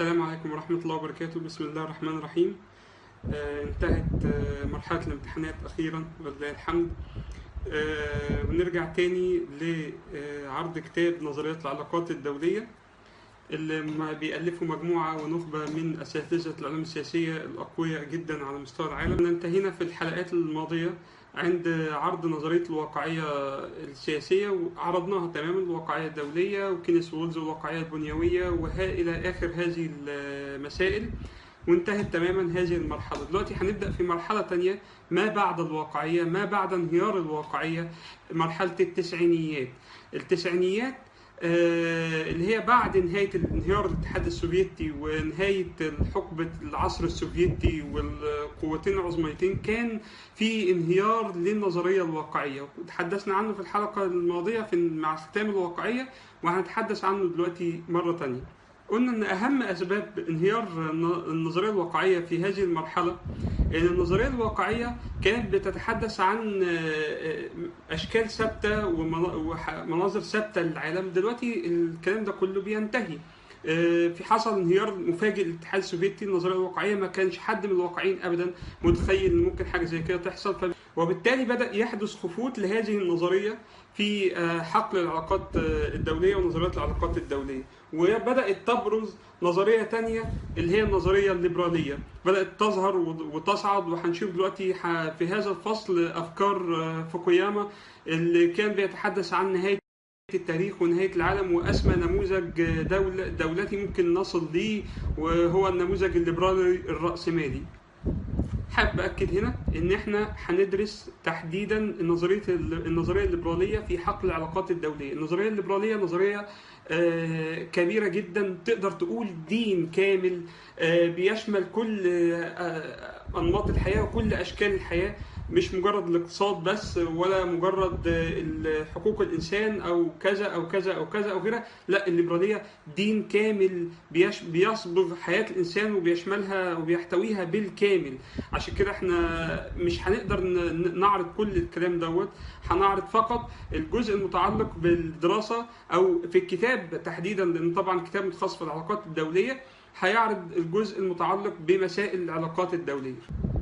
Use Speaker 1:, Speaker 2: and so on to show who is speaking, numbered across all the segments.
Speaker 1: السلام عليكم ورحمة الله وبركاته بسم الله الرحمن الرحيم آه انتهت آه مرحلة الامتحانات أخيرا ولله الحمد آه ونرجع تاني لعرض كتاب نظريات العلاقات الدولية اللي ما بيألفه مجموعة ونخبة من أساتذة العلوم السياسية الأقوياء جدا على مستوى العالم انتهينا في الحلقات الماضية عند عرض نظرية الواقعية السياسية وعرضناها تماما الواقعية الدولية وكينيس وولز والواقعية البنيوية وإلى آخر هذه المسائل وانتهت تماما هذه المرحلة دلوقتي هنبدأ في مرحلة تانية ما بعد الواقعية ما بعد انهيار الواقعية مرحلة التسعينيات التسعينيات اللي هي بعد نهاية انهيار الاتحاد السوفيتي ونهاية حقبة العصر السوفيتي والقوتين العظميتين كان في انهيار للنظرية الواقعية وتحدثنا عنه في الحلقة الماضية في مع ختام الواقعية وهنتحدث عنه دلوقتي مرة تانية قلنا ان اهم اسباب انهيار النظريه الواقعيه في هذه المرحله ان النظريه الواقعيه كانت بتتحدث عن اشكال ثابته ومناظر ثابته للعالم دلوقتي الكلام ده كله بينتهي في حصل انهيار مفاجئ للاتحاد السوفيتي النظريه الواقعيه ما كانش حد من الواقعيين ابدا متخيل ان ممكن حاجه زي كده تحصل وبالتالي بدا يحدث خفوت لهذه النظريه في حقل العلاقات الدوليه ونظريات العلاقات الدوليه وبدات تبرز نظريه تانية اللي هي النظريه الليبراليه بدات تظهر وتصعد وهنشوف دلوقتي في هذا الفصل افكار فوكوياما اللي كان بيتحدث عن نهايه التاريخ ونهايه العالم واسمى نموذج دولة دولتي ممكن نصل ليه وهو النموذج الليبرالي الراسمالي حابب اكد هنا ان احنا هندرس تحديدا النظريه النظريه الليبراليه في حقل العلاقات الدوليه النظريه الليبراليه نظريه كبيره جدا تقدر تقول دين كامل بيشمل كل انماط الحياه وكل اشكال الحياه مش مجرد الاقتصاد بس ولا مجرد حقوق الانسان او كذا او كذا او كذا او غيرها لا الليبراليه دين كامل بيصبغ حياه الانسان وبيشملها وبيحتويها بالكامل عشان كده احنا مش هنقدر نعرض كل الكلام دوت هنعرض فقط الجزء المتعلق بالدراسه او في الكتاب تحديدا لان طبعا الكتاب متخصص في العلاقات الدوليه هيعرض الجزء المتعلق بمسائل العلاقات الدوليه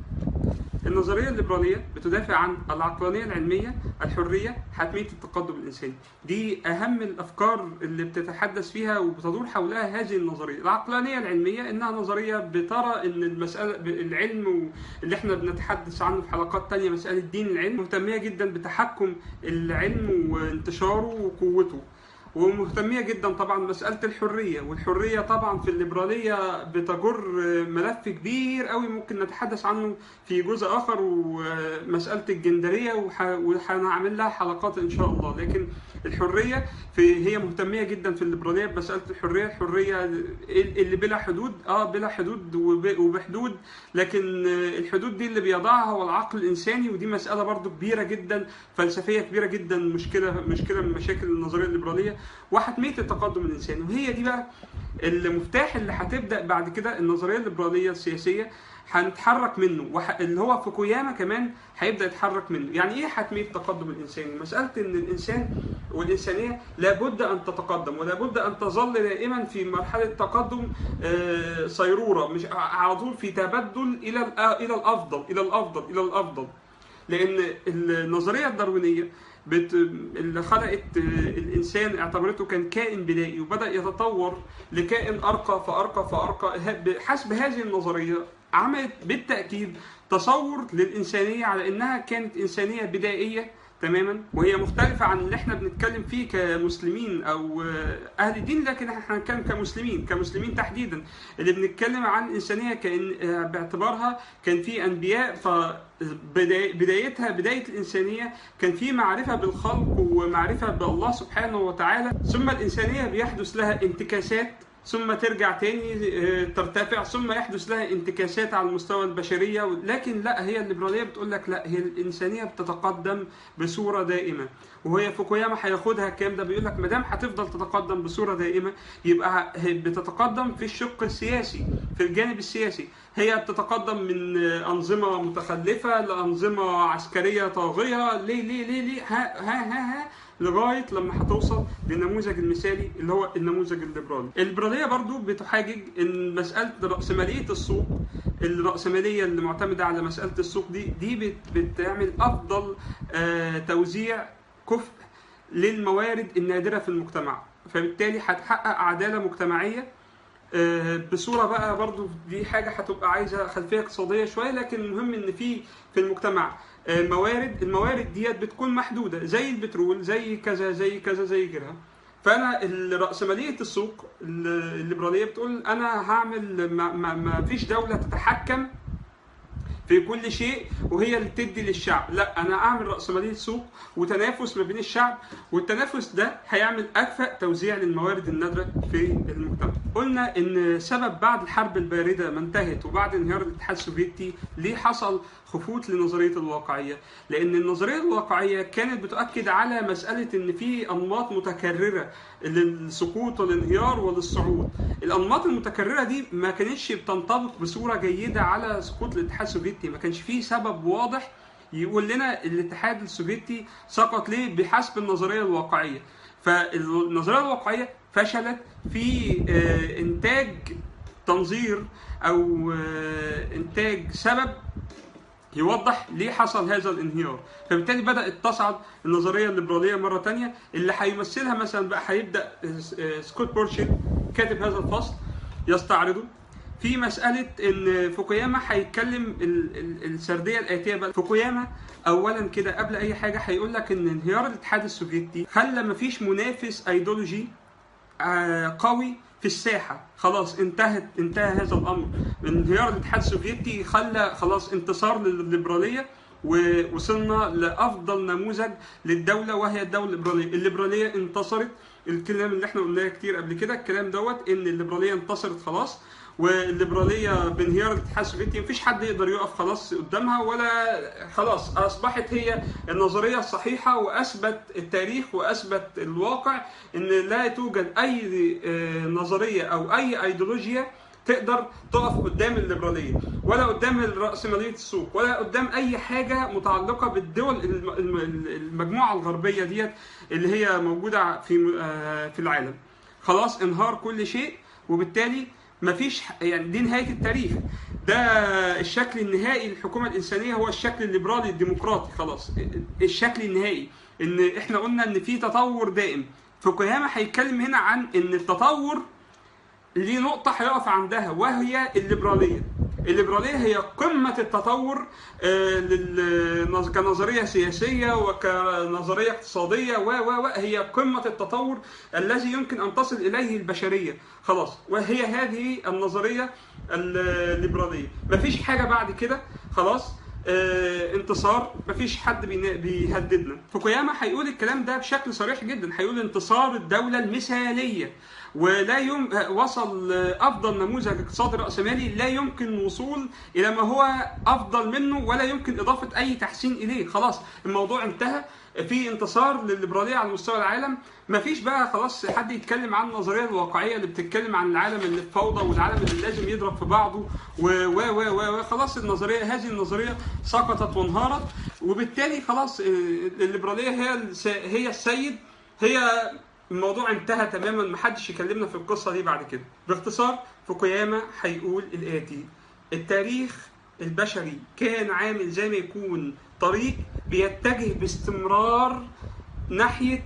Speaker 1: النظرية الليبرالية بتدافع عن العقلانية العلمية، الحرية، حتمية التقدم الإنساني. دي أهم الأفكار اللي بتتحدث فيها وبتدور حولها هذه النظرية. العقلانية العلمية إنها نظرية بترى إن المسألة العلم اللي إحنا بنتحدث عنه في حلقات تانية مسألة دين العلم مهتمية جدا بتحكم العلم وانتشاره وقوته. ومهتمية جدا طبعا مسألة الحرية والحرية طبعا في الليبرالية بتجر ملف كبير قوي ممكن نتحدث عنه في جزء آخر ومسألة الجندرية وهنعمل لها حلقات إن شاء الله لكن الحرية في هي مهتمية جدا في الليبرالية بمسألة الحرية الحرية اللي بلا حدود اه بلا حدود وبحدود لكن الحدود دي اللي بيضعها هو العقل الإنساني ودي مسألة برضو كبيرة جدا فلسفية كبيرة جدا مشكلة مشكلة من مشاكل النظرية الليبرالية وحتميه التقدم الانساني وهي دي بقى المفتاح اللي هتبدا بعد كده النظريه الليبراليه السياسيه هنتحرك منه وح... اللي هو فوكوياما كمان هيبدا يتحرك منه يعني ايه حتميه التقدم الانساني مساله ان الانسان والانسانيه لابد ان تتقدم ولابد ان تظل دائما في مرحله تقدم آه صيروره مش على طول في تبدل الى الى الافضل الى الافضل الى الافضل لان النظريه الداروينيه بت... اللي خلقت الانسان اعتبرته كان كائن بدائي وبدا يتطور لكائن ارقى فارقى فارقى حسب هذه النظريه عملت بالتاكيد تصور للانسانيه على انها كانت انسانيه بدائيه تماما وهي مختلفة عن اللي احنا بنتكلم فيه كمسلمين او اهل دين لكن احنا هنتكلم كمسلمين كمسلمين تحديدا اللي بنتكلم عن انسانية كان باعتبارها كان في انبياء ف بدايتها بداية الإنسانية كان في معرفة بالخلق ومعرفة بالله سبحانه وتعالى ثم الإنسانية بيحدث لها انتكاسات ثم ترجع تاني ترتفع ثم يحدث لها انتكاسات على المستوى البشرية لكن لا هي الليبرالية بتقول لك لا هي الإنسانية بتتقدم بصورة دائمة وهي فوكوياما هياخدها الكلام ده بيقول لك ما دام هتفضل تتقدم بصورة دائمة يبقى بتتقدم في الشق السياسي في الجانب السياسي هي بتتقدم من أنظمة متخلفة لأنظمة عسكرية طاغية ليه ليه ليه ليه ها ها ها, ها لغايه لما هتوصل للنموذج المثالي اللي هو النموذج الليبرالي. الليبراليه برضو بتحاجج ان مساله راسماليه السوق الراسماليه اللي معتمده على مساله السوق دي دي بت- بتعمل افضل آه، توزيع كفء للموارد النادره في المجتمع فبالتالي هتحقق عداله مجتمعيه آه، بصوره بقى برضو دي حاجه هتبقى عايزه خلفيه اقتصاديه شويه لكن المهم ان في في المجتمع آه، موارد الموارد ديت بتكون محدوده زي البترول زي كذا زي كذا زي غيرها فانا الراسماليه السوق ال- الليبراليه بتقول انا هعمل ما, ما, ما فيش دوله تتحكم في كل شيء وهي اللي تدي للشعب لا انا اعمل راسماليه سوق وتنافس ما بين الشعب والتنافس ده هيعمل اكفأ توزيع للموارد النادره في المجتمع قلنا ان سبب بعد الحرب البارده ما انتهت وبعد انهيار الاتحاد السوفيتي ليه حصل خفوت لنظريه الواقعيه لان النظريه الواقعيه كانت بتؤكد على مساله ان في انماط متكرره للسقوط والانهيار وللصعود الانماط المتكرره دي ما كانتش بتنطبق بصوره جيده على سقوط الاتحاد السوفيتي ما كانش فيه سبب واضح يقول لنا الاتحاد السوفيتي سقط ليه بحسب النظريه الواقعيه فالنظريه الواقعيه فشلت في آه، انتاج تنظير او آه، انتاج سبب يوضح ليه حصل هذا الانهيار فبالتالي بدات تصعد النظريه الليبراليه مره تانية اللي هيمثلها مثلا بقى هيبدا آه، سكوت بورشيل كاتب هذا الفصل يستعرضه في مسألة إن فوكوياما هيتكلم ال- ال- السردية الآتية بقى فوكوياما أولا كده قبل أي حاجة هيقول لك إن انهيار الاتحاد السوفيتي خلى مفيش منافس أيديولوجي آه، قوي في الساحه خلاص انتهت انتهى هذا الامر انهيار الاتحاد السوفيتي خلى خلاص انتصار للليبراليه ووصلنا لافضل نموذج للدوله وهي الدوله الليبراليه الليبراليه انتصرت الكلام اللي احنا قلناه كتير قبل كده الكلام دوت ان الليبراليه انتصرت خلاص والليبراليه بانهيار الاتحاد السوفيتي مفيش حد يقدر يقف خلاص قدامها ولا خلاص اصبحت هي النظريه الصحيحه واثبت التاريخ واثبت الواقع ان لا توجد اي آه، نظريه او اي ايديولوجيا تقدر تقف قدام الليبراليه ولا قدام راسماليه السوق ولا قدام اي حاجه متعلقه بالدول الم- الم- المجموعه الغربيه ديت اللي هي موجوده في آه، في العالم خلاص انهار كل شيء وبالتالي مفيش ح- يعني دي نهايه التاريخ ده الشكل النهائي للحكومه الانسانيه هو الشكل الليبرالي الديمقراطي خلاص الشكل النهائي ان احنا قلنا ان في تطور دائم فوكوياما هيتكلم هنا عن ان التطور ليه نقطة هيقف عندها وهي الليبرالية. الليبرالية هي قمة التطور آه، لل- كنظرية سياسية وكنظرية اقتصادية و و و هي قمة التطور الذي يمكن أن تصل إليه البشرية خلاص وهي هذه النظرية الليبرالية مفيش حاجة بعد كده خلاص آه، انتصار مفيش حد بينا- بيهددنا فوكوياما هيقول الكلام ده بشكل صريح جدا هيقول انتصار الدولة المثالية ولا يم... وصل افضل نموذج اقتصادي راسمالي لا يمكن الوصول الى ما هو افضل منه ولا يمكن اضافه اي تحسين اليه خلاص الموضوع انتهى في انتصار للليبراليه على مستوى العالم مفيش بقى خلاص حد يتكلم عن النظريه الواقعيه اللي بتتكلم عن العالم اللي في فوضى والعالم اللي لازم يضرب في بعضه و و و و و خلاص النظريه هذه النظريه سقطت وانهارت وبالتالي خلاص آه، الليبراليه هي الس- هي السيد هي الموضوع انتهى تماما محدش يكلمنا في القصه دي بعد كده باختصار فوكوياما هيقول الاتي التاريخ البشري كان عامل زي ما يكون طريق بيتجه باستمرار ناحيه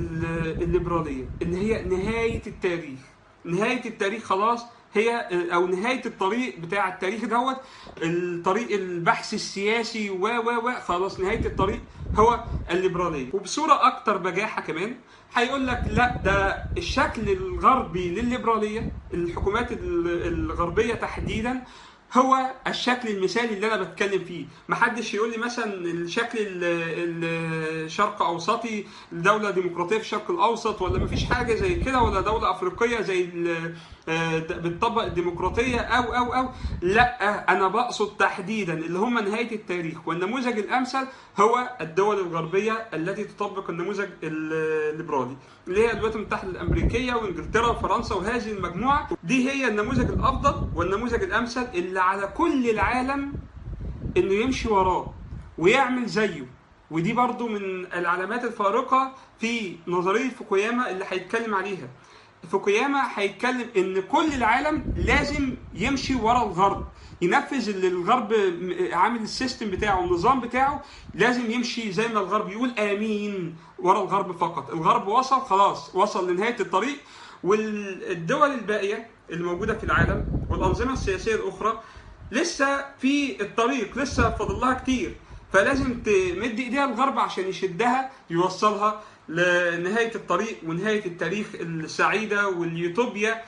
Speaker 1: ال- الليبراليه اللي هي نهايه التاريخ نهايه التاريخ خلاص هي او نهايه الطريق بتاع التاريخ دوت الطريق البحث السياسي و و و خلاص نهايه الطريق هو الليبراليه وبصوره اكتر بجاحه كمان هيقول لك لا ده الشكل الغربي للليبراليه الحكومات ال- الغربيه تحديدا هو الشكل المثالي اللي انا بتكلم فيه محدش يقول لي مثلا الشكل ال- الشرق اوسطي دوله ديمقراطيه في الشرق الاوسط ولا مفيش حاجه زي كده ولا دوله افريقيه زي ال- آه، بتطبق الديمقراطيه او او او لا انا بقصد تحديدا اللي هم نهايه التاريخ والنموذج الامثل هو الدول الغربيه التي تطبق النموذج الليبرالي اللي هي الولايات المتحده الامريكيه وانجلترا وفرنسا وهذه المجموعه دي هي النموذج الافضل والنموذج الامثل اللي على كل العالم انه يمشي وراه ويعمل زيه ودي برضو من العلامات الفارقه في نظريه فوكوياما اللي هيتكلم عليها فوكوياما هيتكلم ان كل العالم لازم يمشي ورا الغرب ينفذ اللي الغرب عامل السيستم بتاعه النظام بتاعه لازم يمشي زي ما الغرب يقول امين ورا الغرب فقط الغرب وصل خلاص وصل لنهايه الطريق والدول الباقيه اللي موجوده في العالم والانظمه السياسيه الاخرى لسه في الطريق لسه فاضل لها كتير فلازم تمد ايديها الغرب عشان يشدها يوصلها لنهايه الطريق ونهايه التاريخ السعيده واليوتوبيا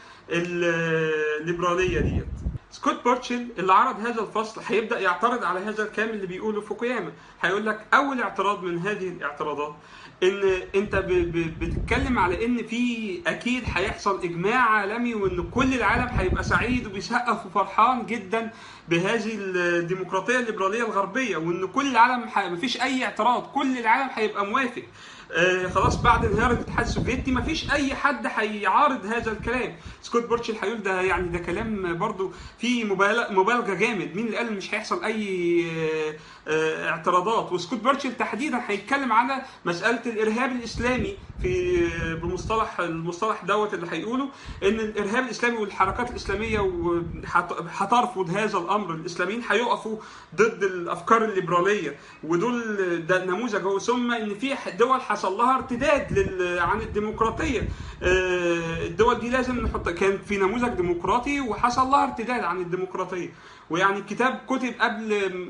Speaker 1: الليبراليه ديت سكوت بورتشل اللي عرض هذا الفصل هيبدا يعترض على هذا الكلام اللي بيقوله فوكوياما هيقول لك اول اعتراض من هذه الاعتراضات ان انت ب- ب- بتتكلم على ان في اكيد هيحصل اجماع عالمي وان كل العالم هيبقى سعيد وبيسقف وفرحان جدا بهذه الديمقراطيه الليبراليه الغربيه وان كل العالم ح- مفيش اي اعتراض كل العالم هيبقى موافق آه خلاص بعد انهيار الاتحاد السوفيتي مفيش اي حد هيعارض هذا الكلام سكوت بورتشل هيقول ده يعني ده كلام برضو فيه مبالغه مبالغه جامد مين اللي قال مش هيحصل اي آه آه اعتراضات وسكوت بورتشل تحديدا هيتكلم على مساله الارهاب الاسلامي في بمصطلح المصطلح دوت اللي هيقوله ان الارهاب الاسلامي والحركات الاسلاميه وهت- هترفض هذا الامر الاسلاميين هيقفوا ضد الافكار الليبراليه ودول ده نموذج هو ثم ان في دول حصل لها ارتداد لل- عن الديمقراطيه آه، الدول دي لازم نحط كان في نموذج ديمقراطي وحصل لها ارتداد عن الديمقراطيه ويعني الكتاب كتب قبل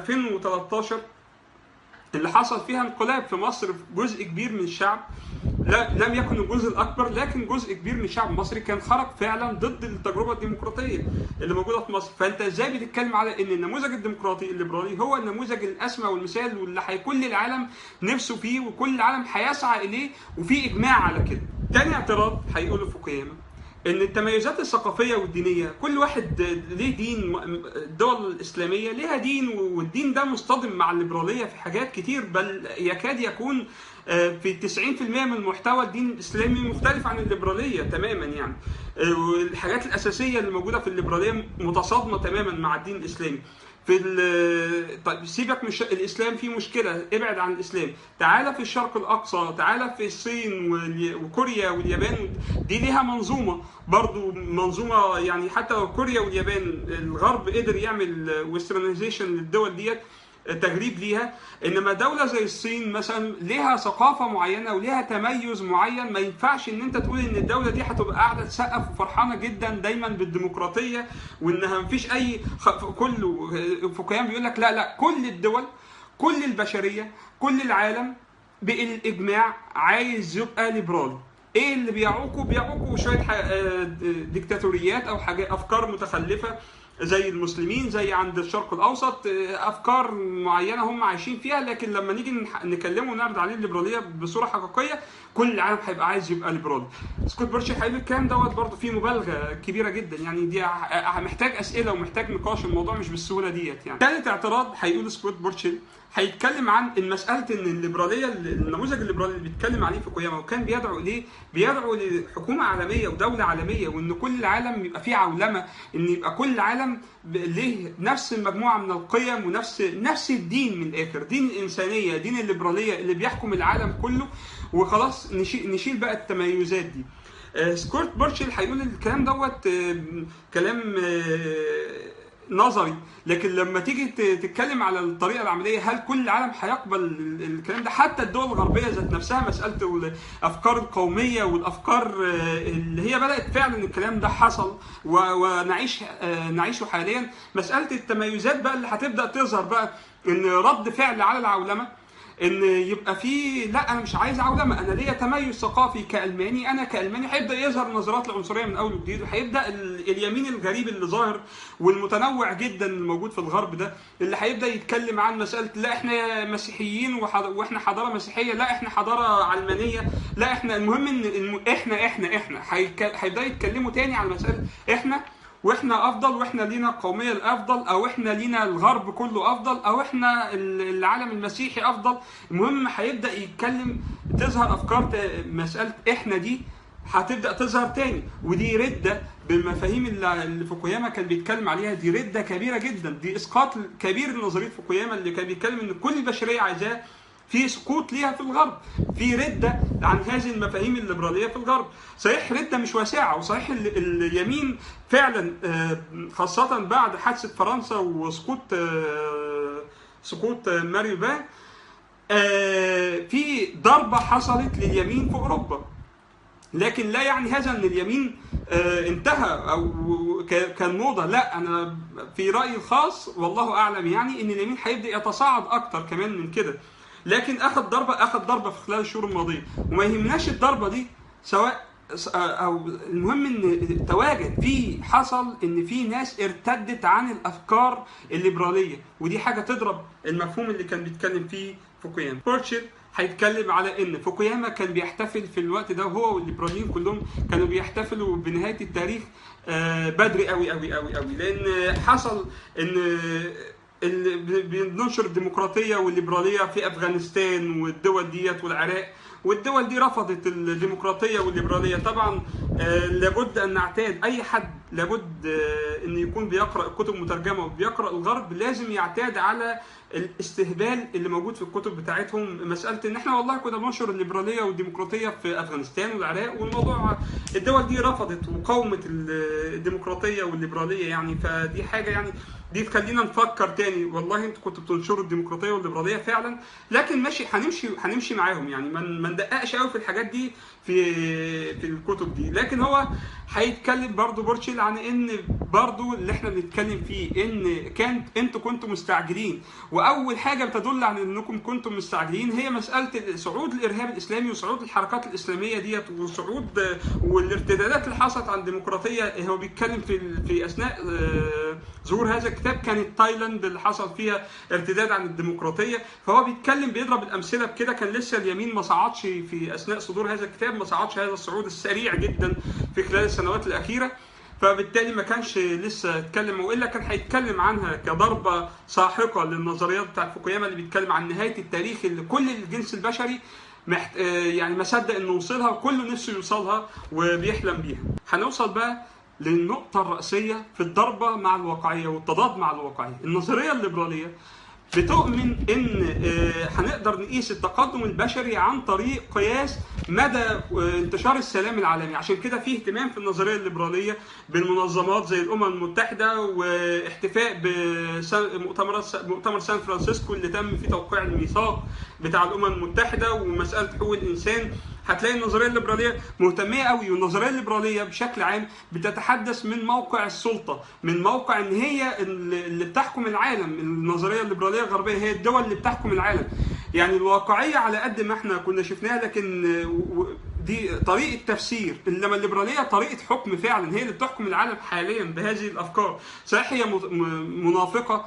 Speaker 1: 2013 اللي حصل فيها انقلاب في مصر في جزء كبير من الشعب لا لم يكن الجزء الاكبر لكن جزء كبير من الشعب المصري كان خرج فعلا ضد التجربه الديمقراطيه اللي موجوده في مصر فانت ازاي بتتكلم على ان النموذج الديمقراطي الليبرالي هو النموذج الاسمى والمثال واللي هي- كل العالم نفسه فيه وكل العالم هيسعى اليه وفي اجماع على كده تاني اعتراض هيقوله فوكوياما ان التميزات الثقافيه والدينيه كل واحد ليه دين الدول الاسلاميه ليها دين والدين ده مصطدم مع الليبراليه في حاجات كتير بل يكاد يكون آه، في 90% من محتوى الدين الاسلامي مختلف عن الليبراليه تماما يعني آه، والحاجات الاساسيه اللي موجوده في الليبراليه متصادمه تماما مع الدين الاسلامي في ال- طيب سيبك من الش- الاسلام فيه مشكله ابعد عن الاسلام تعالى في الشرق الاقصى تعالى في الصين والي- وكوريا واليابان دي ليها منظومه برضو منظومه يعني حتى لو كوريا واليابان الغرب قدر يعمل ويسترنايزيشن للدول ديت تجريب ليها انما دوله زي الصين مثلا ليها ثقافه معينه وليها تميز معين ما ينفعش ان انت تقول ان الدوله دي هتبقى قاعده تسقف وفرحانه جدا دايما بالديمقراطيه وانها مفيش اي خ... كله فوكيان بيقول لك لا لا كل الدول كل البشريه كل العالم بالاجماع عايز يبقى ليبرالي ايه اللي بيعوقوا بيعوقوا شويه ح... آه، ديكتاتوريات او حاجات افكار متخلفه زي المسلمين زي عند الشرق الاوسط آه، افكار معينه هم عايشين فيها لكن لما نيجي نح- نكلمه ونعرض عليه الليبراليه بصوره حقيقيه كل العالم هيبقى عايز يبقى ليبرالي سكوت بيرشي هيقول الكلام دوت برضه فيه مبالغه كبيره جدا يعني دي ع- محتاج اسئله ومحتاج نقاش الموضوع مش بالسهوله ديت يعني ثالث اعتراض هيقول سكوت بورشيل هيتكلم عن المساله ان الليبراليه النموذج الليبرالي اللي بيتكلم عليه فوكوياما وكان بيدعو اليه بيدعو لحكومه عالميه ودوله عالميه وان كل العالم يبقى فيه عولمه ان يبقى كل العالم ب- ليه نفس المجموعه من القيم ونفس نفس الدين من الاخر دين الانسانيه دين الليبراليه اللي بيحكم العالم كله وخلاص نشيل, نشيل بقى التميزات دي آه، سكوت بورشل هيقول الكلام دوت آه، كلام آه، نظري لكن لما تيجي ت- تتكلم على الطريقه العمليه هل كل العالم هيقبل ال- الكلام ده حتى الدول الغربيه ذات نفسها مساله الافكار القوميه والافكار آه، اللي هي بدات فعلا الكلام ده حصل و- ونعيش آه، نعيشه حاليا مساله التميزات بقى اللي هتبدا تظهر بقى ان رد فعل على العولمه ان يبقى في لا انا مش عايز عولمه انا ليا تميز ثقافي كالماني انا كالماني هيبدا يظهر نظرات العنصريه من اول وجديد وهيبدا ال- اليمين الغريب اللي ظاهر والمتنوع جدا الموجود في الغرب ده اللي هيبدا يتكلم عن مساله لا احنا مسيحيين وحض- واحنا حضاره مسيحيه لا احنا حضاره علمانيه لا احنا المهم ان الم... احنا احنا احنا هيك- هيبداوا يتكلموا تاني على مساله احنا واحنا افضل واحنا لينا القوميه الافضل او احنا لينا الغرب كله افضل او احنا ال- العالم المسيحي افضل المهم هيبدا يتكلم تظهر افكار ت- مساله احنا دي هتبدا تظهر تاني ودي رده بالمفاهيم اللي اللي فوكوياما كان بيتكلم عليها دي رده كبيره جدا دي اسقاط كبير لنظريه فوكوياما اللي كان بيتكلم ان كل البشريه عايزاه في سقوط ليها في الغرب في رده عن هذه المفاهيم الليبراليه في الغرب صحيح رده مش واسعه وصحيح ال- اليمين فعلا آه، خاصه بعد حادثه فرنسا وسقوط آه، سقوط آه، ماريو بان آه، في ضربه حصلت لليمين في اوروبا لكن لا يعني هذا ان اليمين آه، انتهى او ك- كان موضه لا انا في رايي الخاص والله اعلم يعني ان اليمين هيبدا يتصاعد اكتر كمان من كده لكن اخذ ضربه اخذ ضربه في خلال الشهور الماضيه وما يهمناش الضربه دي سواء او المهم ان تواجد في حصل ان في ناس ارتدت عن الافكار الليبراليه ودي حاجه تضرب المفهوم اللي كان بيتكلم فيه فوكوياما بورتشل هيتكلم على ان فوكوياما كان بيحتفل في الوقت ده وهو والليبراليين كلهم كانوا بيحتفلوا بنهايه التاريخ آه، بدري قوي قوي قوي قوي لان حصل ان اللي بي- بننشر الديمقراطيه والليبراليه في افغانستان والدول ديت والعراق والدول دي رفضت الديمقراطيه والليبراليه طبعا آه، لابد ان نعتاد اي حد لابد آه، ان يكون بيقرا الكتب مترجمه وبيقرا الغرب لازم يعتاد على الاستهبال اللي موجود في الكتب بتاعتهم مساله ان احنا والله كنا بننشر الليبراليه والديمقراطيه في افغانستان والعراق والموضوع الدول دي رفضت وقاومت الديمقراطيه والليبراليه يعني فدي حاجه يعني دي تخلينا نفكر تاني والله انتوا كنتوا بتنشروا الديمقراطيه والليبراليه فعلا لكن ماشي هنمشي هنمشي معاهم يعني ما ما ندققش قوي في الحاجات دي في في الكتب دي لكن هو هيتكلم برضو بورتشيل عن ان برضو اللي احنا بنتكلم فيه ان كان انتوا كنتوا مستعجلين واول حاجه بتدل على انكم كنتم مستعجلين هي مساله صعود الارهاب الاسلامي وصعود الحركات الاسلاميه ديت وصعود والارتدادات اللي حصلت على الديمقراطيه هو بيتكلم في في اثناء آه، ظهور هذا الكتاب كانت تايلاند اللي حصل فيها ارتداد عن الديمقراطيه فهو بيتكلم بيضرب الامثله بكده كان لسه اليمين ما صعدش في اثناء صدور هذا الكتاب ما صعدش هذا الصعود السريع جدا في خلال السنوات الاخيره فبالتالي ما كانش لسه اتكلم والا كان هيتكلم عنها كضربه ساحقه للنظريات بتاعت فوكوياما اللي بيتكلم عن نهايه التاريخ اللي كل الجنس البشري محت... آه، يعني ما صدق انه وصلها وكله نفسه يوصلها وبيحلم بيها. هنوصل بقى للنقطة الرئيسية في الضربة مع الواقعية والتضاد مع الواقعية. النظرية الليبرالية بتؤمن ان آه، هنقدر نقيس التقدم البشري عن طريق قياس مدى آه، انتشار السلام العالمي عشان كده في اهتمام في النظريه الليبراليه بالمنظمات زي الامم المتحده واحتفاء بمؤتمر مؤتمر سان فرانسيسكو اللي تم فيه توقيع الميثاق بتاع الامم المتحده ومساله حقوق الانسان هتلاقي النظريه الليبراليه مهتميه قوي والنظريه الليبراليه بشكل عام بتتحدث من موقع السلطه من موقع ان هي اللي بتحكم العالم النظريه الليبراليه الغربيه هي الدول اللي بتحكم العالم يعني الواقعيه على قد ما احنا كنا شفناها لكن و- دي طريقه تفسير انما الليبراليه طريقه حكم فعلا هي اللي بتحكم العالم حاليا بهذه الافكار صحيح هي مت- م- منافقه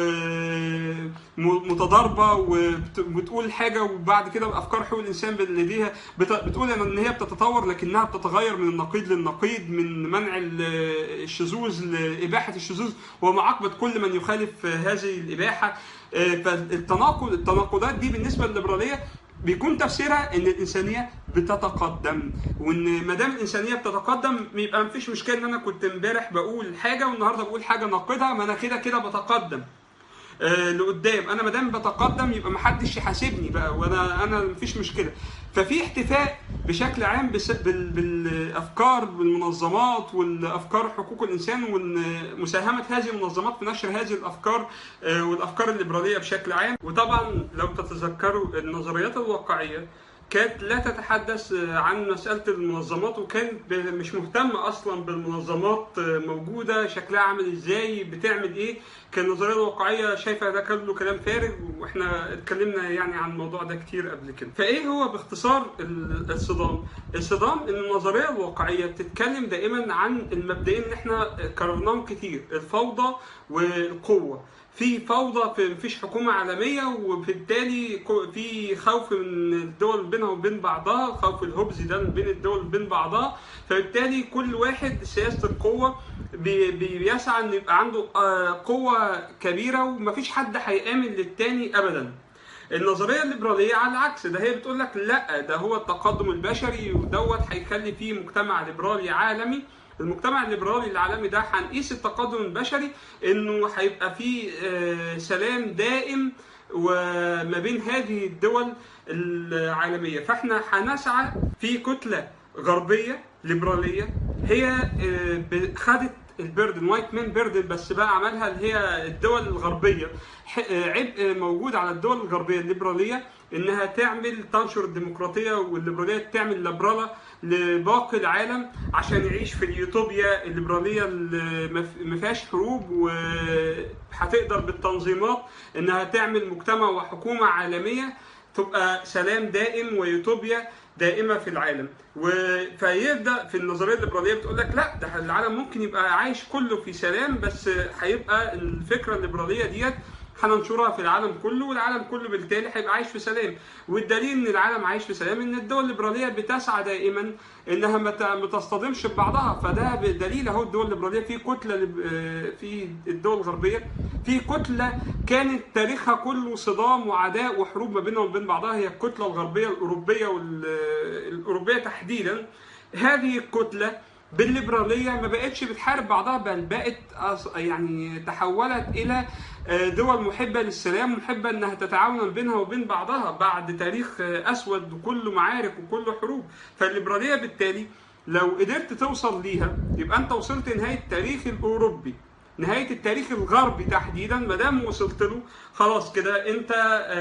Speaker 1: ومتضاربه وبتقول حاجه وبعد كده افكار حقوق الانسان اللي ليها بت- بتقول ان هي بتتطور لكنها بتتغير من النقيض للنقيض من منع ال- الشذوذ لاباحه الشذوذ ومعاقبه كل من يخالف هذه الاباحه آه، فالتناقض التناقضات دي بالنسبه للليبراليه بيكون تفسيرها ان الانسانيه بتتقدم وان ما دام الانسانيه بتتقدم يبقى مفيش مشكله ان انا كنت امبارح بقول حاجه والنهارده بقول حاجه ناقضها ما انا كده كده بتقدم آه، لقدام انا ما دام بتقدم يبقى ما حدش يحاسبني بقى وانا انا مفيش مشكله ففي احتفاء بشكل عام بس بال- بالافكار بالمنظمات والافكار حقوق الانسان ومساهمه هذه المنظمات في نشر هذه الافكار آه، والافكار الليبراليه بشكل عام وطبعا لو تتذكروا النظريات الواقعيه كانت لا تتحدث عن مسألة المنظمات وكانت ب- مش مهتمة أصلا بالمنظمات موجودة شكلها عامل إزاي بتعمل إيه كان النظرية الواقعية شايفة ده كله كلام فارغ وإحنا اتكلمنا يعني عن الموضوع ده كتير قبل كده فإيه هو باختصار ال- الصدام الصدام إن النظرية الواقعية بتتكلم دائما عن المبدئين اللي إحنا كررناهم كتير الفوضى والقوة في فوضى في مفيش حكومه عالميه وبالتالي كو- في خوف من الدول بينها وبين بعضها خوف الهبز ده بين الدول بين بعضها فبالتالي كل واحد سياسه القوه بي- بي- بيسعى ان يبقى عنده آه، قوه كبيره ومفيش حد هيامن للتاني ابدا النظريه الليبراليه على العكس ده هي بتقول لك لا ده هو التقدم البشري ودوت هيخلي فيه مجتمع ليبرالي عالمي المجتمع الليبرالي العالمي ده هنقيس التقدم البشري انه هيبقى فيه آه، سلام دائم وما بين هذه الدول العالميه فاحنا هنسعى في كتله غربيه ليبراليه هي آه، ب- خدت البيردن وايت مان بيردن بس بقى عملها اللي هي الدول الغربيه ح- آه، عبء موجود على الدول الغربيه الليبراليه انها تعمل تنشر الديمقراطيه والليبراليه تعمل لبرله لباقي العالم عشان يعيش في اليوتوبيا الليبراليه اللي ما ف- ما فيهاش حروب وهتقدر بالتنظيمات انها تعمل مجتمع وحكومه عالميه تبقى سلام دائم ويوتوبيا دائمه في العالم و... فيبدا في النظريه الليبراليه بتقول لك لا ده العالم ممكن يبقى عايش كله في سلام بس هيبقى الفكره الليبراليه ديت هننشرها في العالم كله والعالم كله بالتالي هيبقى عايش في سلام والدليل ان العالم عايش في سلام ان الدول الليبراليه بتسعى دائما انها ما ت- ما تصطدمش ببعضها فده دليل اهو الدول الليبراليه في كتله لب- آه، في الدول الغربيه في كتله كانت تاريخها كله صدام وعداء وحروب ما بينها وبين بعضها هي الكتله الغربيه الاوروبيه والاوروبيه تحديدا هذه الكتله بالليبراليه ما بقتش بتحارب بعضها بل بقت أص- يعني تحولت الى آه، دول محبه للسلام محبه انها تتعاون بينها وبين بعضها بعد تاريخ آه، اسود وكله معارك وكله حروب فالليبراليه بالتالي لو قدرت توصل ليها يبقى انت وصلت نهايه التاريخ الاوروبي نهايه التاريخ الغربي تحديدا ما دام وصلت له خلاص كده انت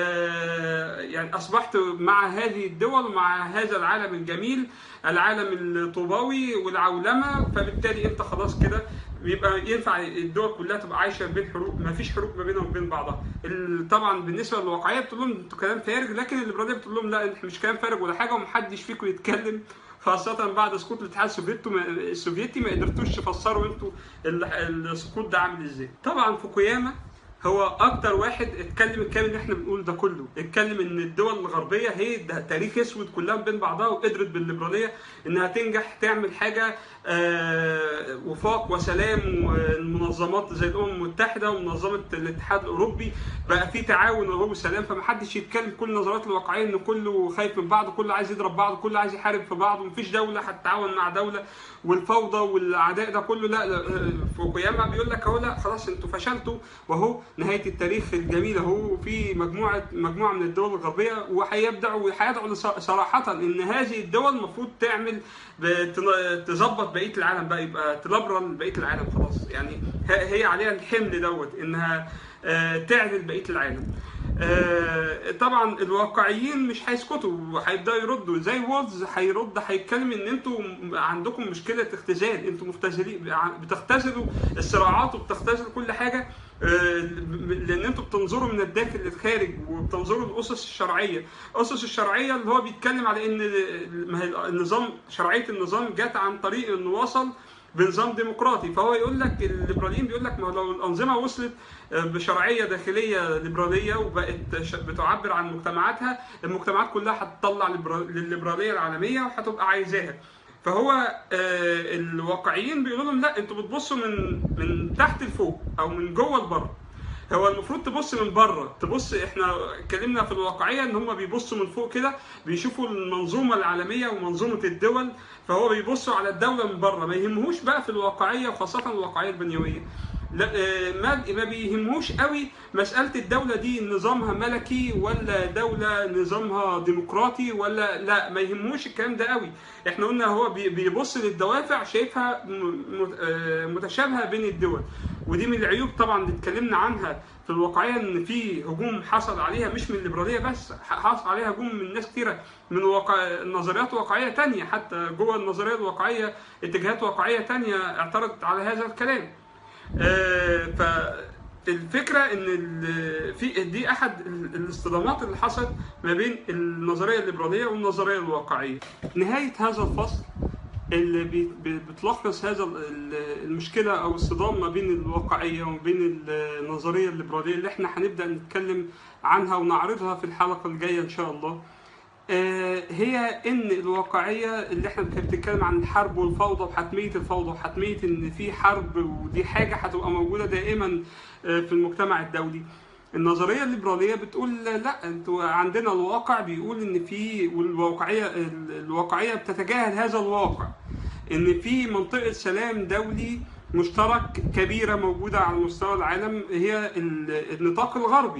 Speaker 1: آه، يعني اصبحت مع هذه الدول ومع هذا العالم الجميل العالم الطوباوي والعولمه فبالتالي انت خلاص كده بيبقى ينفع الدول كلها تبقى عايشه بين حروب ما فيش حروب ما بينهم وبين بعضها ال- طبعا بالنسبه للواقعيه بتقول لهم انتوا كلام فارغ لكن الليبراليه بتقول لهم لا احنا مش كلام فارغ ولا حاجه ومحدش فيكم يتكلم خاصة بعد سقوط الاتحاد السوفيتي ما السوفيتي ما قدرتوش تفسروا انتوا ال- السقوط ده عامل ازاي. طبعا فوكوياما هو اكتر واحد اتكلم الكلام اللي احنا بنقول ده كله، اتكلم ان الدول الغربيه هي ده تاريخ اسود كلها بين بعضها وقدرت بالليبراليه انها تنجح تعمل حاجه آه، وفاق وسلام والمنظمات زي الامم المتحده ومنظمه الاتحاد الاوروبي بقى في تعاون وهو سلام فمحدش يتكلم كل النظريات الواقعيه ان كله خايف من بعض كله عايز يضرب بعض كله عايز يحارب في بعض ومفيش دوله هتتعاون مع دوله والفوضى والعداء ده كله لا, لا فوكوياما بيقول لك اهو لا خلاص انتوا فشلتوا واهو نهايه التاريخ الجميل اهو في مجموعه مجموعه من الدول الغربيه وهيبداوا وهيدعوا لص- صراحه ان هذه الدول المفروض تعمل بتن- تظبط بقيه العالم بقى يبقى تلبرن بقيه العالم خلاص يعني ه- هي عليها الحمل دوت انها آه، تعدل بقيه العالم آه، طبعا الواقعيين مش هيسكتوا هيبداوا يردوا زي وولز هيرد هيتكلم ان انتوا عندكم مشكله اختزال انتوا مختزلين بتختزلوا الصراعات وبتختزلوا كل حاجه آه، لان انتوا بتنظروا من الداخل للخارج وبتنظروا الاسس الشرعيه الاسس الشرعيه اللي هو بيتكلم على ان ما هي النظام شرعيه النظام جت عن طريق انه وصل بنظام ديمقراطي فهو يقول لك الليبراليين بيقول لك ما لو الانظمه وصلت بشرعيه داخليه ليبراليه وبقت ش- بتعبر عن مجتمعاتها المجتمعات كلها هتطلع للبرا- للليبراليه العالميه وهتبقى عايزاها فهو آه، الواقعيين بيقولوا لهم لا انتوا بتبصوا من من تحت لفوق او من جوه لبره هو المفروض تبص من بره تبص احنا اتكلمنا في الواقعيه ان هم بيبصوا من فوق كده بيشوفوا المنظومه العالميه ومنظومه الدول فهو بيبصوا على الدوله من بره ما يهمهوش بقى في الواقعيه وخاصه الواقعيه البنيويه لا آه، ما ما بيهمهوش قوي مساله الدوله دي نظامها ملكي ولا دوله نظامها ديمقراطي ولا لا ما يهمهوش الكلام ده قوي احنا قلنا هو بي- بيبص للدوافع شايفها م- م- آه، متشابهه بين الدول ودي من العيوب طبعا اللي اتكلمنا عنها في الواقعيه ان في هجوم حصل عليها مش من الليبراليه بس ح- حصل عليها هجوم من ناس كتيره من واقع نظريات واقعيه تانية حتى جوه النظريه الواقعيه اتجاهات واقعيه تانية اعترضت على هذا الكلام آه، فالفكره ان ال- في دي احد ال- الاصطدامات اللي حصلت ما بين النظريه الليبراليه والنظريه الواقعيه. نهايه هذا الفصل اللي بي- بي- بتلخص هذا ال- ال- المشكله او الصدام ما بين الواقعيه وما بين النظريه الليبراليه اللي احنا هنبدا نتكلم عنها ونعرضها في الحلقه الجايه ان شاء الله. آه، هي ان الواقعيه اللي احنا كانت بتتكلم عن الحرب والفوضى وحتميه الفوضى وحتميه ان في حرب ودي حاجه هتبقى موجوده دائما آه، في المجتمع الدولي. النظريه الليبراليه بتقول لا انتوا عندنا الواقع بيقول ان في والواقعيه ال- الواقعيه بتتجاهل هذا الواقع ان في منطقه سلام دولي مشترك كبيره موجوده على مستوى العالم هي ال- النطاق الغربي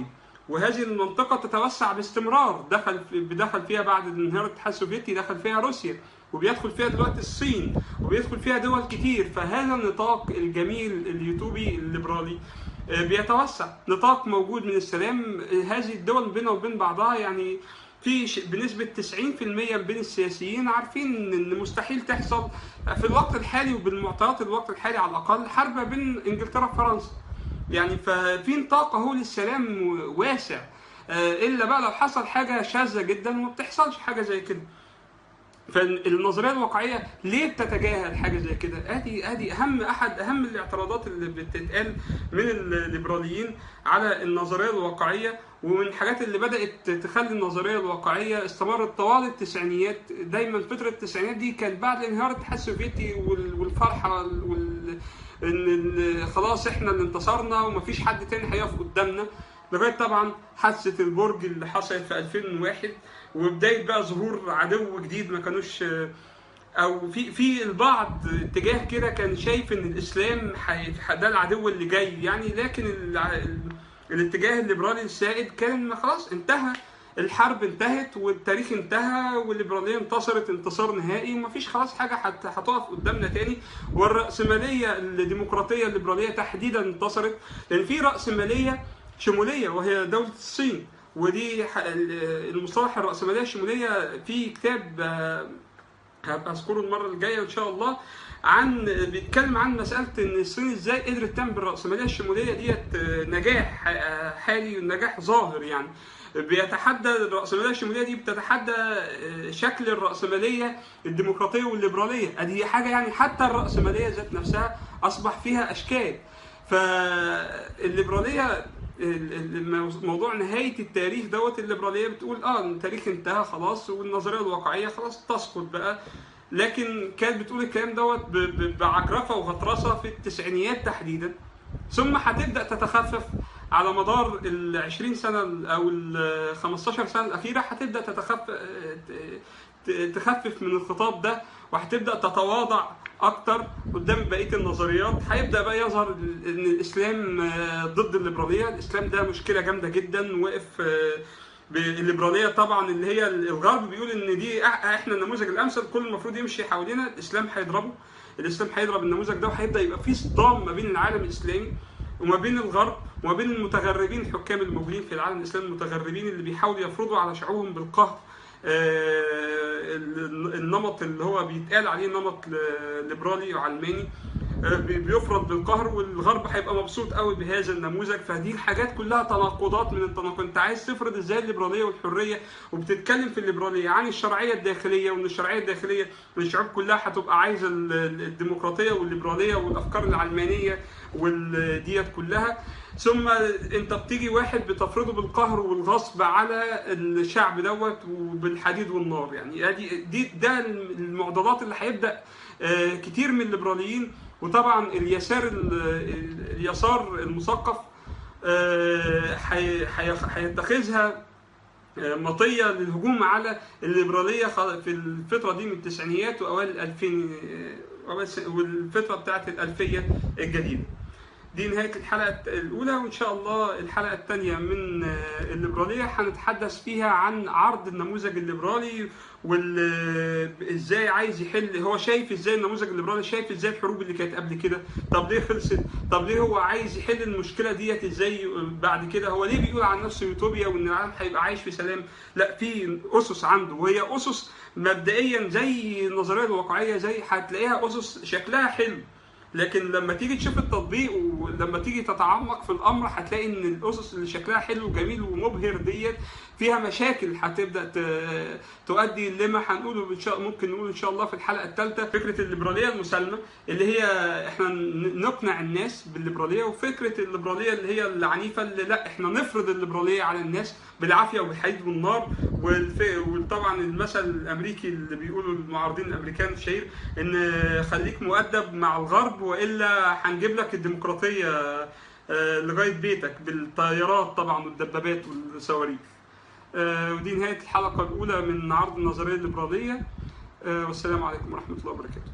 Speaker 1: وهذه المنطقه تتوسع باستمرار دخل في دخل فيها بعد انهيار الاتحاد السوفيتي دخل فيها روسيا وبيدخل فيها دلوقتي الصين وبيدخل فيها دول كتير فهذا النطاق الجميل اليوتوبي الليبرالي آه، بيتوسع نطاق موجود من السلام آه، هذه الدول بينها وبين بعضها يعني في ش- بنسبة 90% بين السياسيين عارفين ان مستحيل تحصل في الوقت الحالي وبالمعطيات الوقت الحالي على الاقل حرب بين انجلترا وفرنسا يعني ففي نطاق اهو للسلام واسع آه، الا بقى لو حصل حاجه شاذه جدا وما بتحصلش حاجه زي كده فالنظريه الواقعيه ليه بتتجاهل حاجه زي كده؟ ادي ادي اهم احد اهم الاعتراضات اللي بتتقال من الليبراليين على النظريه الواقعيه ومن الحاجات اللي بدات تخلي النظريه الواقعيه استمرت طوال التسعينيات دايما فتره التسعينيات دي كانت بعد انهيار الاتحاد السوفيتي وال- والفرحه وال ان ال- خلاص احنا اللي انتصرنا ومفيش حد تاني هيقف قدامنا لغايه طبعا حادثه البرج اللي حصلت في 2001 وبدايه بقى ظهور عدو جديد ما كانوش او في في البعض اتجاه كده كان شايف ان الاسلام حي- ده العدو اللي جاي يعني لكن الع- ال- الاتجاه الليبرالي السائد كان إن خلاص انتهى الحرب انتهت والتاريخ انتهى والليبراليه انتصرت انتصار نهائي ومفيش خلاص حاجه هت- هتقف قدامنا تاني والراسماليه الديمقراطيه الليبراليه تحديدا انتصرت لان في راسماليه شموليه وهي دوله الصين ودي ح- ال- المصطلح الراسماليه الشموليه في كتاب آه، هبقى اذكره المره الجايه ان شاء الله عن بيتكلم عن مساله ان الصين ازاي قدرت تعمل الراسماليه الشموليه ديت آه، نجاح آه، حالي ونجاح ظاهر يعني بيتحدى الراسماليه الشموليه دي بتتحدى آه، شكل الراسماليه الديمقراطيه والليبراليه ادي حاجه يعني حتى الراسماليه ذات نفسها اصبح فيها اشكال فالليبراليه ال- ال- موضوع نهايه التاريخ دوت الليبراليه بتقول اه التاريخ انتهى خلاص والنظريه الواقعيه خلاص تسقط بقى لكن كانت بتقول الكلام دوت ب- ب- بعجرفه وغطرسه في التسعينيات تحديدا ثم هتبدا تتخفف على مدار ال 20 سنه ال- او ال 15 سنه الاخيره هتبدا تتخفف تخفف من الخطاب ده وهتبدا تتواضع اكتر قدام بقيه النظريات هيبدا بقى يظهر ال- ان الاسلام آه، ضد الليبراليه الاسلام ده مشكله جامده جدا واقف آه، بالليبراليه طبعا اللي هي الغرب بيقول ان دي أح- احنا النموذج الامثل كل المفروض يمشي حوالينا الاسلام هيضربه الاسلام هيضرب النموذج ده وهيبدا يبقى في صدام ما بين العالم الاسلامي وما بين الغرب وما بين المتغربين الحكام الموجودين في العالم الاسلامي المتغربين اللي بيحاولوا يفرضوا على شعوبهم بالقهر آه، ال- النمط اللي هو بيتقال عليه نمط ل- ليبرالي وعلماني آه، بي- بيفرض بالقهر والغرب هيبقى مبسوط قوي بهذا النموذج فدي الحاجات كلها تناقضات من التناقض انت عايز تفرض ازاي الليبراليه والحريه وبتتكلم في الليبراليه عن الشرعيه الداخليه وان الشرعيه الداخليه الشعوب كلها هتبقى عايزه ال- ال- الديمقراطيه والليبراليه والافكار العلمانيه والديت كلها ثم انت بتيجي واحد بتفرضه بالقهر والغصب على الشعب دوت وبالحديد والنار يعني ادي دي ده المعضلات اللي هيبدا آه، كتير من الليبراليين وطبعا اليسار ال- ال- اليسار المثقف آه، هي- هي- هيتخذها آه، مطيه للهجوم على الليبراليه خ- في الفتره دي من التسعينيات واوائل الألفين آه، أوائل الس- والفتره بتاعت الالفيه الجديده. دي نهايه الحلقه الاولى وان شاء الله الحلقه الثانيه من آه، الليبراليه هنتحدث فيها عن عرض النموذج الليبرالي وازاي عايز يحل هو شايف ازاي النموذج الليبرالي شايف ازاي الحروب اللي كانت قبل كده طب ليه خلصت طب ليه هو عايز يحل المشكله ديت ازاي بعد كده هو ليه بيقول عن نفسه يوتوبيا وان العالم هيبقى عايش في سلام لا في اسس عنده وهي اسس مبدئيا زي النظريه الواقعيه زي هتلاقيها اسس شكلها حلو لكن لما تيجي تشوف التطبيق ولما تيجي تتعمق في الامر هتلاقي ان الاسس اللي شكلها حلو وجميل ومبهر ديت فيها مشاكل هتبدا ت- تؤدي لما هنقوله ان شاء ممكن نقول ان شاء الله في الحلقه الثالثه فكره الليبراليه المسالمه اللي هي احنا ن- نقنع الناس بالليبراليه وفكره الليبراليه اللي هي العنيفه اللي لا احنا نفرض الليبراليه على الناس بالعافيه وبالحديد والنار والف- وطبعا المثل الامريكي اللي بيقوله المعارضين الامريكان الشهير ان خليك مؤدب مع الغرب والا هنجيب لك الديمقراطيه آه، لغايه بيتك بالطيارات طبعا والدبابات والصواريخ. آه، ودي نهايه الحلقه الاولى من عرض النظريه الليبراليه آه، والسلام عليكم ورحمه الله وبركاته.